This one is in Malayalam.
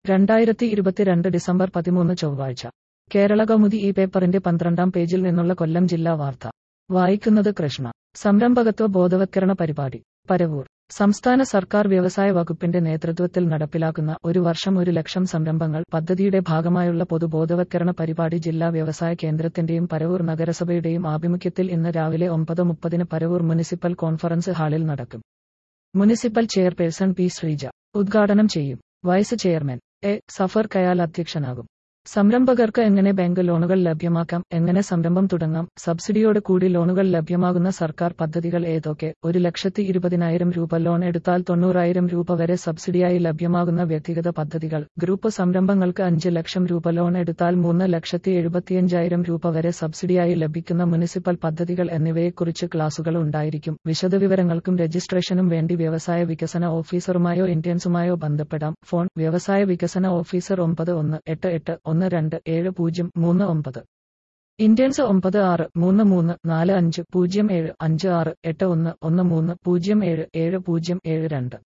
രണ്ടായിരത്തി ഇരുപത്തിരണ്ട് ഡിസംബർ പതിമൂന്ന് ചൊവ്വാഴ്ച കേരള കൗമുദി ഈ പേപ്പറിന്റെ പന്ത്രണ്ടാം പേജിൽ നിന്നുള്ള കൊല്ലം ജില്ലാ വാർത്ത വായിക്കുന്നത് കൃഷ്ണ സംരംഭകത്വ ബോധവത്കരണ പരിപാടി പരവൂർ സംസ്ഥാന സർക്കാർ വ്യവസായ വകുപ്പിന്റെ നേതൃത്വത്തിൽ നടപ്പിലാക്കുന്ന ഒരു വർഷം ഒരു ലക്ഷം സംരംഭങ്ങൾ പദ്ധതിയുടെ ഭാഗമായുള്ള പൊതുബോധവത്കരണ പരിപാടി ജില്ലാ വ്യവസായ കേന്ദ്രത്തിന്റെയും പരവൂർ നഗരസഭയുടെയും ആഭിമുഖ്യത്തിൽ ഇന്ന് രാവിലെ ഒമ്പത് മുപ്പതിന് പരവൂർ മുനിസിപ്പൽ കോൺഫറൻസ് ഹാളിൽ നടക്കും മുനിസിപ്പൽ ചെയർപേഴ്സൺ പി ശ്രീജ ഉദ്ഘാടനം ചെയ്യും vice chairman A Safar Kayal അധ്യക്ഷനാകും സംരംഭകർക്ക് എങ്ങനെ ബാങ്ക് ലോണുകൾ ലഭ്യമാക്കാം എങ്ങനെ സംരംഭം തുടങ്ങാം സബ്സിഡിയോട് കൂടി ലോണുകൾ ലഭ്യമാകുന്ന സർക്കാർ പദ്ധതികൾ ഏതൊക്കെ ഒരു ലക്ഷത്തി ഇരുപതിനായിരം രൂപ ലോൺ എടുത്താൽ തൊണ്ണൂറായിരം രൂപ വരെ സബ്സിഡിയായി ലഭ്യമാകുന്ന വ്യക്തിഗത പദ്ധതികൾ ഗ്രൂപ്പ് സംരംഭങ്ങൾക്ക് അഞ്ച് ലക്ഷം രൂപ ലോൺ എടുത്താൽ മൂന്ന് ലക്ഷത്തി എഴുപത്തിയഞ്ചായിരം രൂപ വരെ സബ്സിഡിയായി ലഭിക്കുന്ന മുനിസിപ്പൽ പദ്ധതികൾ എന്നിവയെക്കുറിച്ച് ക്ലാസുകൾ ഉണ്ടായിരിക്കും വിശദവിവരങ്ങൾക്കും രജിസ്ട്രേഷനും വേണ്ടി വ്യവസായ വികസന ഓഫീസറുമായോ ഇന്ത്യൻസുമായോ ബന്ധപ്പെടാം ഫോൺ വ്യവസായ വികസന ഓഫീസർ ഒമ്പത് ഒന്ന് എട്ട് എട്ട് ഒന്ന് രണ്ട് ഏഴ് പൂജ്യം മൂന്ന് ഒമ്പത് ഇന്ത്യൻസ് ഒമ്പത് ആറ് മൂന്ന് മൂന്ന് നാല് അഞ്ച് പൂജ്യം ഏഴ് അഞ്ച് ആറ് എട്ട് ഒന്ന് ഒന്ന് മൂന്ന് പൂജ്യം ഏഴ് ഏഴ് പൂജ്യം ഏഴ് രണ്ട്